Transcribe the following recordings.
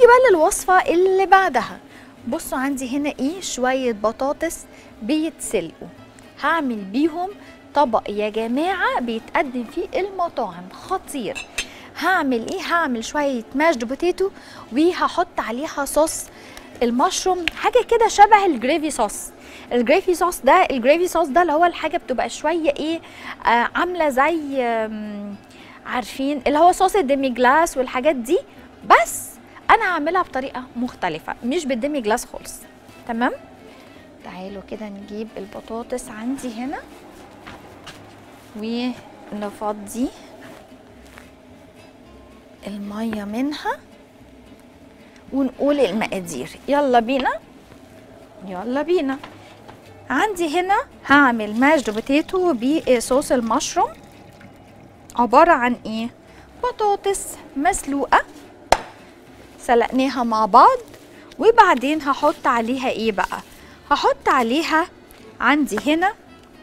بقى للوصفه اللي بعدها بصوا عندي هنا ايه شويه بطاطس بيتسلقوا هعمل بيهم طبق يا جماعه بيتقدم فيه المطاعم خطير هعمل ايه هعمل شويه ماشد بوتيتو وهحط عليها صوص المشروم حاجه كده شبه الجريفي صوص الجريفي صوص ده الجريفي صوص ده اللي هو الحاجه بتبقى شويه ايه آه عامله زي آم، عارفين اللي هو صوص الديمي جلاس والحاجات دي بس انا هعملها بطريقه مختلفه مش بالديمي جلاس خالص تمام تعالوا كده نجيب البطاطس عندي هنا ونفضي الميه منها ونقول المقادير يلا بينا يلا بينا عندي هنا هعمل ماشد بوتيتو بصوص المشروم عبارة عن ايه بطاطس مسلوقة سلقناها مع بعض وبعدين هحط عليها ايه بقى هحط عليها عندي هنا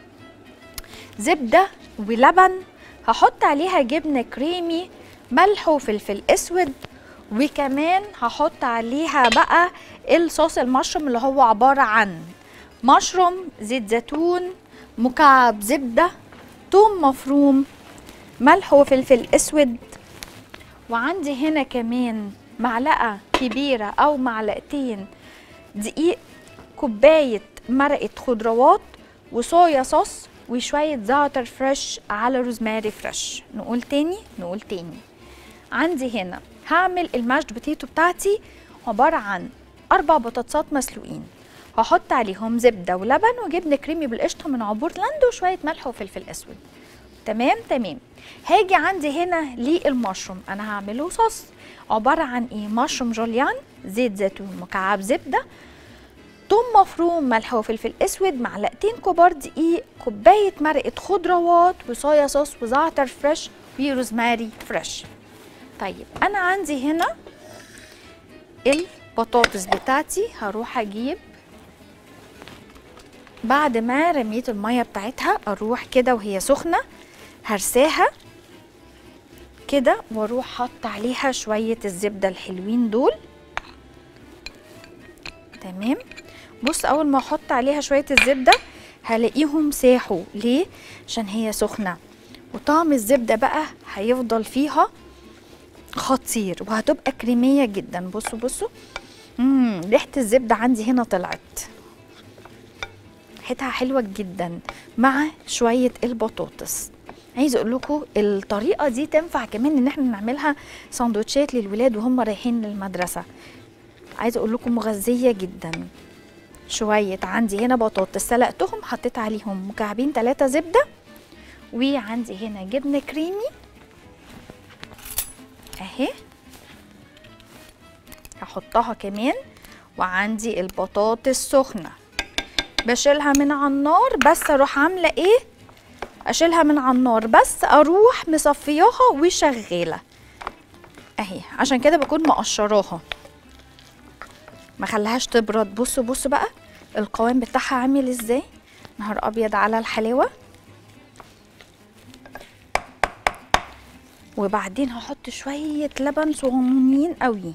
زبدة ولبن هحط عليها جبنة كريمي ملح وفلفل اسود وكمان هحط عليها بقى الصوص المشروم اللي هو عبارة عن مشروم زيت زيتون مكعب زبدة توم مفروم ملح وفلفل اسود وعندي هنا كمان معلقة كبيرة او معلقتين دقيق كوباية مرقة خضروات وصويا صوص وشوية زعتر فريش على روزماري فريش نقول تاني نقول تاني عندي هنا هعمل الماشد بوتيتو بتاعتي عبارة عن أربع بطاطسات مسلوقين هحط عليهم زبدة ولبن وجبنة كريمي بالقشطة من عبور لاند وشوية ملح وفلفل أسود تمام تمام هاجي عندي هنا للمشروم أنا هعمله صوص عبارة عن إيه مشروم جوليان زيت زيتون مكعب زبدة توم مفروم ملح وفلفل اسود معلقتين كبار دقيق كوبايه مرقه خضروات وصويا صوص وزعتر فريش وروزماري فريش طيب انا عندي هنا البطاطس بتاعتي هروح اجيب بعد ما رميت الميه بتاعتها اروح كده وهي سخنه هرساها كده واروح حط عليها شويه الزبده الحلوين دول تمام بص اول ما احط عليها شويه الزبده هلاقيهم ساحوا ليه عشان هي سخنه وطعم الزبده بقى هيفضل فيها خطير وهتبقى كريميه جدا بصوا بصوا امم ريحه الزبده عندي هنا طلعت ريحتها حلوه جدا مع شويه البطاطس عايزه اقول لكم الطريقه دي تنفع كمان ان احنا نعملها سندوتشات للولاد وهم رايحين للمدرسه عايزه اقول لكم مغذيه جدا شويه عندي هنا بطاطس سلقتهم حطيت عليهم مكعبين ثلاثه زبده وعندي هنا جبنه كريمي اهي هحطها كمان وعندي البطاطس سخنه بشيلها من على النار بس اروح عامله ايه اشيلها من على النار بس اروح مصفياها وشغاله اهي عشان كده بكون مقشراها ما خليهاش تبرد بصوا بصوا بقى القوام بتاعها عامل ازاي نهار ابيض على الحلاوه وبعدين هحط شويه لبن صغننين قوي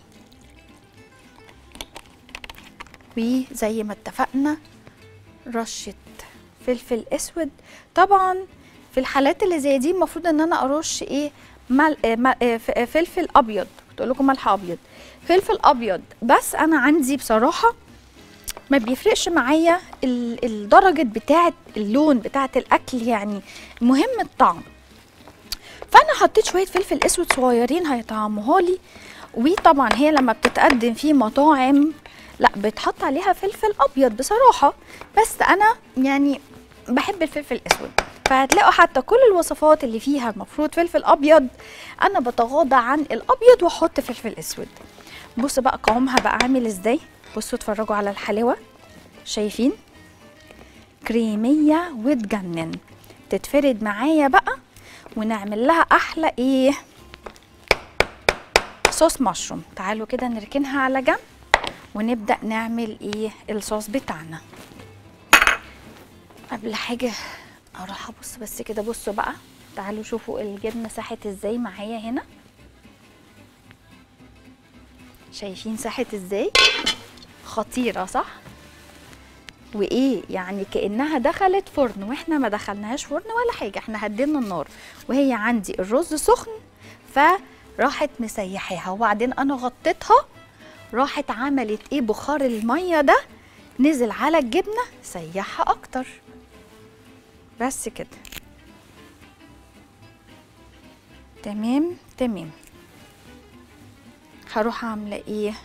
وزي ما اتفقنا رشه فلفل اسود طبعا في الحالات اللي زي دي المفروض ان انا ارش ايه مل... آه، مل... آه، ف- آه، فلفل ابيض كنت اقول لكم ملح ابيض فلفل ابيض بس انا عندي بصراحه ما بيفرقش معايا ال- الدرجه بتاعه اللون بتاعه الاكل يعني المهم الطعم فانا حطيت شويه فلفل اسود صغيرين هيطعموها لي وطبعا هي لما بتتقدم في مطاعم لا بتحط عليها فلفل ابيض بصراحه بس انا يعني بحب الفلفل الاسود فهتلاقوا حتى كل الوصفات اللي فيها المفروض فلفل ابيض انا بتغاضى عن الابيض واحط فلفل اسود بصوا بقى قوامها بقى عامل ازاي بصوا اتفرجوا على الحلاوه شايفين كريميه وتجنن تتفرد معايا بقى ونعمل لها احلى ايه صوص مشروم تعالوا كده نركنها على جنب ونبدا نعمل ايه الصوص بتاعنا قبل حاجه اروح ابص بس كده بصوا بقى تعالوا شوفوا الجبنه ساحت ازاي معايا هنا شايفين ساحت ازاي خطيره صح وايه يعني كانها دخلت فرن واحنا ما دخلناهاش فرن ولا حاجه احنا هدينا النار وهي عندي الرز سخن فراحت مسيحاها وبعدين انا غطيتها راحت عملت ايه بخار الميه ده نزل على الجبنه سيحها اكتر بس كده تمام تمام هروح عامله ايه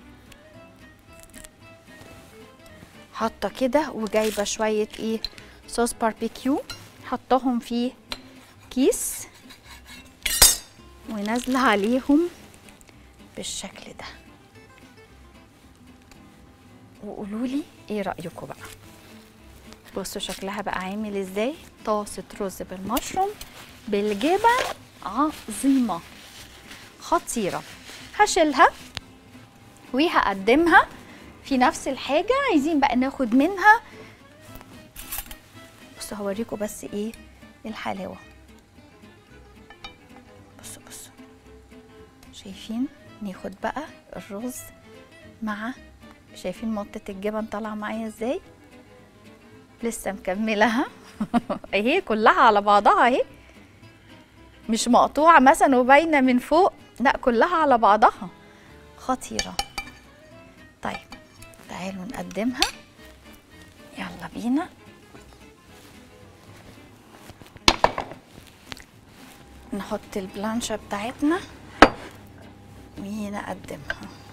حاطه كده وجايبه شويه ايه صوص باربيكيو حطهم في كيس ونازله عليهم بالشكل ده وقولوا لي ايه رايكم بقى بصوا شكلها بقى عامل ازاي طاسه رز بالمشروم بالجبن عظيمه خطيره هشيلها وهقدمها في نفس الحاجه عايزين بقى ناخد منها بصوا هوريكم بس ايه الحلاوه بصوا بصوا شايفين ناخد بقى الرز مع شايفين مطة الجبن طالعة معايا ازاي لسه مكملها اهي كلها على بعضها اهي مش مقطوعة مثلا وباينة من فوق لا كلها على بعضها خطيرة طيب تعالوا نقدمها يلا بينا نحط البلانشة بتاعتنا ونقدمها